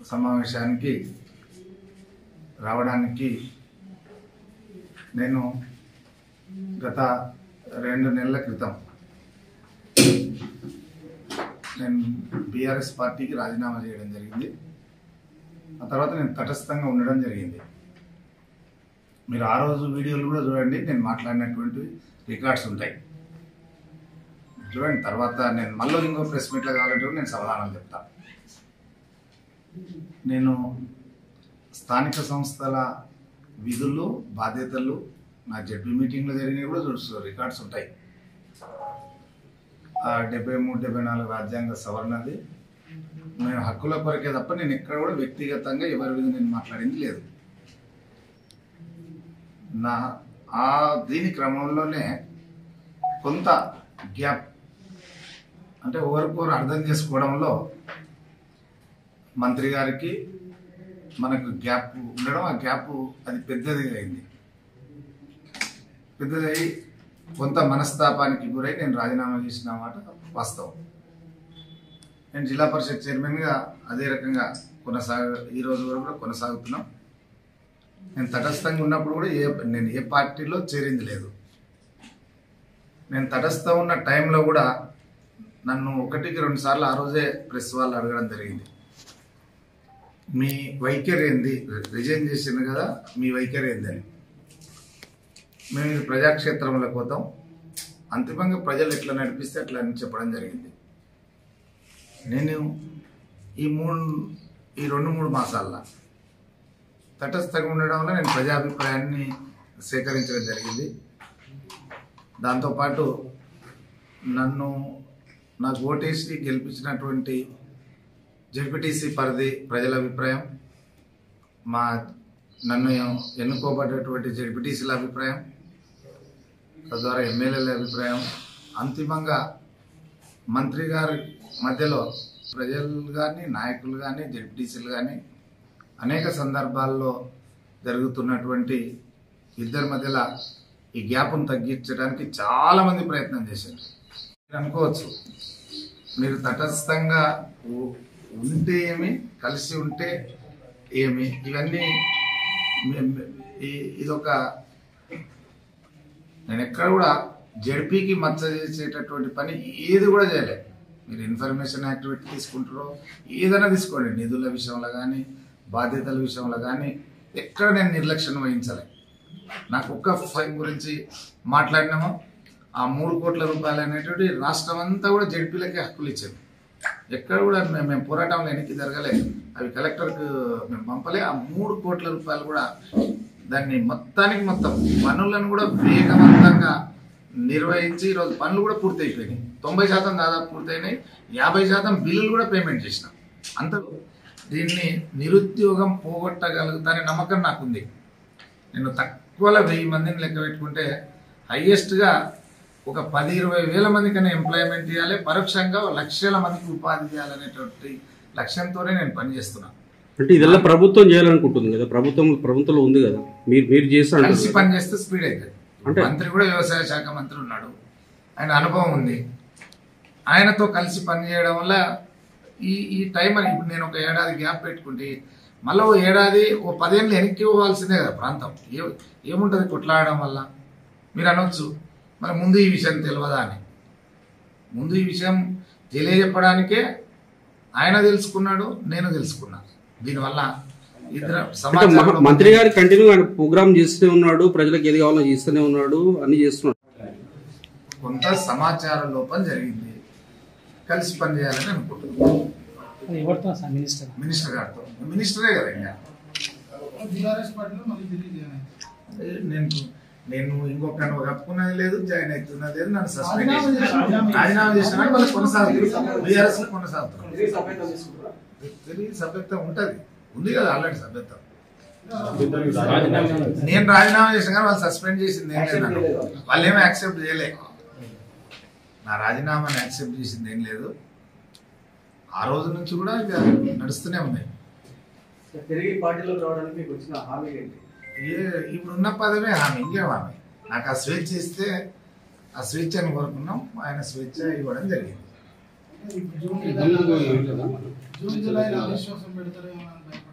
సమావేశానికి రావడానికి నేను గత రెండు నెలల క్రితం నేను బీఆర్ఎస్ పార్టీకి రాజీనామా చేయడం జరిగింది ఆ తర్వాత నేను తటస్థంగా ఉండడం జరిగింది మీరు ఆ రోజు వీడియోలు కూడా చూడండి నేను మాట్లాడినటువంటి రికార్డ్స్ ఉంటాయి చూడండి తర్వాత నేను మళ్ళీ ఇంకో ప్రెస్ మీట్లో కావాలంటే కూడా నేను సమాధానం చెప్తా నేను స్థానిక సంస్థల విధులు బాధ్యతలు నా జడ్పీ మీటింగ్లో జరిగినవి కూడా చూస్తారు రికార్డ్స్ ఉంటాయి ఆ డెబ్బై మూడు డెబ్బై నాలుగు రాజ్యాంగ సవరణది నేను హక్కుల కొరకే తప్ప నేను ఎక్కడ కూడా వ్యక్తిగతంగా ఎవరి మీద నేను మాట్లాడింది లేదు నా ఆ దీని క్రమంలోనే కొంత గ్యాప్ అంటే ఒకరికొకరు అర్థం చేసుకోవడంలో మంత్రి గారికి మనకు గ్యాప్ ఉండడం ఆ గ్యాప్ అది పెద్దది అయింది పెద్దదై కొంత మనస్తాపానికి గురై నేను రాజీనామా చేసిన మాట వాస్తవం నేను జిల్లా పరిషత్ చైర్మన్గా అదే రకంగా కొనసాగ ఈ రోజు వరకు కూడా కొనసాగుతున్నాం నేను తటస్థంగా ఉన్నప్పుడు కూడా ఏ నేను ఏ పార్టీలో చేరింది లేదు నేను తటస్థ ఉన్న టైంలో కూడా నన్ను ఒకటికి రెండు సార్లు ఆ రోజే ప్రెస్ వాళ్ళు అడగడం జరిగింది మీ వైఖరి ఏంది రిజైన్ చేసింది కదా మీ వైఖరి ఏంది అని మేము ఇది ప్రజాక్షేత్రంలోకి పోతాం అంతిమంగా ప్రజలు ఎట్లా నడిపిస్తే అట్లా అని చెప్పడం జరిగింది నేను ఈ మూడు ఈ రెండు మూడు మాసాల్లో తటస్థంగా ఉండడం వల్ల నేను ప్రజాభిప్రాయాన్ని సేకరించడం జరిగింది దాంతోపాటు నన్ను నాకు ఓటేసి గెలిపించినటువంటి జెడ్పీటీసీ పరిధి ప్రజల అభిప్రాయం మా నన్ను ఎన్నుకోబడ్డటువంటి జెడ్పీటీసీల అభిప్రాయం తద్వారా ఎమ్మెల్యేల అభిప్రాయం అంతిమంగా మంత్రి గారి మధ్యలో ప్రజలు కానీ నాయకులు కానీ జెడ్పీటీసీలు కానీ అనేక సందర్భాల్లో జరుగుతున్నటువంటి ఇద్దరి మధ్యలో ఈ గ్యాప్ను తగ్గించడానికి చాలా మంది ప్రయత్నం చేశారు మీరు అనుకోవచ్చు మీరు తటస్థంగా ఉ- ఉంటే ఏమి కలిసి ఉంటే ఏమి ఇవన్నీ మీ- మీ- ఈ- ఇదొక నేను ఎక్కడ కూడా జడ్పీకి మచ్చ చేసేటటువంటి పని ఏది కూడా చేయలేదు మీరు ఇన్ఫర్మేషన్ యాక్టివిటీ తీసుకుంటారో ఏదైనా తీసుకోండి నిధుల విషయంలో కానీ బాధ్యతల విషయంలో కానీ ఎక్కడ నేను నిర్లక్ష్యం వహించలే నాకు ఒక్క ఫైన్ గురించి మాట్లాడినామో ఆ మూడు కోట్ల రూపాయలు అనేటువంటి రాష్ట్రం అంతా కూడా జడ్పీలకే హక్కులు ఇచ్చింది ఎక్కడ కూడా మేము మేము పోరాటంలో వెనక్కి జరగలేదు అవి కలెక్టర్కు మేము పంపలే ఆ మూడు కోట్ల రూపాయలు కూడా దాన్ని మొత్తానికి మొత్తం పనులను కూడా వేగవంతంగా నిర్వహించి ఈరోజు పనులు కూడా పూర్తి అయిపోయినాయి తొంభై శాతం దాదాపు పూర్తయినాయి యాభై శాతం బిల్లులు కూడా పేమెంట్ చేసినాం అంత దీన్ని నిరుద్యోగం పోగొట్టగలుగుతానే నమ్మకం నాకుంది నేను తక్కువలో వెయ్యి మందిని లెక్క పెట్టుకుంటే హైయెస్ట్గా ఒక పది ఇరవై వేల మందికైనా ఎంప్లాయ్మెంట్ ఇవ్వాలి పరోక్షంగా లక్షల మందికి ఉపాధి చేయాలనేటువంటి లక్ష్యంతోనే నేను పనిచేస్తున్నాను అంటే ఇదెల్లా ప్రభుత్వం చేయాలనుకుంటుంది కదా ప్రభుత్వం ప్రభుత్వంలో ఉంది కదా మీరు మీరు చేస్తా కలిసి పనిచేస్తే స్పీడ్ అవుతుంది అంటే- మంత్రి కూడా వ్యవసాయ శాఖ మంత్రి ఉన్నాడు ఆయన అనుభవం ఉంది ఆయనతో కలిసి పనిచేయడం వల్ల ఈ ఈ టైం అని ఇప్పుడు నేను ఒక ఏడాది గ్యాప్ పెట్టుకుంటే మళ్ళీ ఓ ఏడాది ఓ పదేళ్ళు వెనక్కి ఇవ్వాల్సిందే కదా ప్రాంతం ఏ ఏముంటుంది కొట్లాడడం వల్ల మీరు అనొచ్చు మరి ముందు ఈ విషయం తెలియదా అని ముందు ఈ విషయం తెలియజెప్పడానికే ఆయన తెలుసుకున్నాడు నేను తెలుసుకున్నాను దీనివల్ల ఇద్దరు అంటే మ- సమాచారం మంత్రి గారు కంటిన్యూ ఆయన ప్రోగ్రామ్ చేస్తూనే ఉన్నాడు ప్రజలకు ఏది కావాలో చేస్తూనే ఉన్నాడు అన్ని చేస్తున్నాడు కొంత సమాచార లోపం జరిగింది కలిసి పనిచేయాలని అనుకుంటున్నాను అది ఎవరితో సార్ మినిస్టర్ మినిస్టర్ గారితో మినిస్టరే కదా ఇంకా బీఆర్ఎస్ పార్టీలో మళ్ళీ తిరిగి జాయిన్ అయ్యారు. అదే నేను నేను ఇంకొక కప్పుకున్నది లేదు జాయిన్ అవుతున్నది లేదు నన్ను సస్పెండ్ రాజీనామా చేసి చేశారు. రాజీనామా చేసిన మళ్ళీ కొనసాగుతుంది బీఆర్ఎస్ కొనసాగుతున్నాను తిరిగి సభ్యత్వం ఉంటది ఉంది కదా ఆల్రెడీ సభ్యత్వం నేను రాజీనామా చేసిన కానీ వాళ్ళు సస్పెండ్ చేసింది ఏం లేదు నన్ను. వాళ్ళు ఏమీ యాక్సెప్ట్ చేయలే నా రాజీనామాని యాక్సెప్ట్ చేసింది ఏం లేదు ఆ రోజు నుంచి కూడా ఇక నడుస్తూనే ఉన్నాయి తిరిగి పార్టీలోకి రావడానికి మీకు వచ్చిన హామీ ఏంటి ఏ ఇప్పుడున్న పదమే హామీ ఇంకేం హామీ నాకు ఆ స్వేచ్ఛ ఇస్తే ఆ స్వేచ్ఛను కోరుకున్నాం ఆయన స్వేచ్ఛ ఇవ్వడం జరిగింది ఇప్పుడు జూన్ జూన్ జూలైలో అవిశ్వాసం పెడతారేమో అని భయం.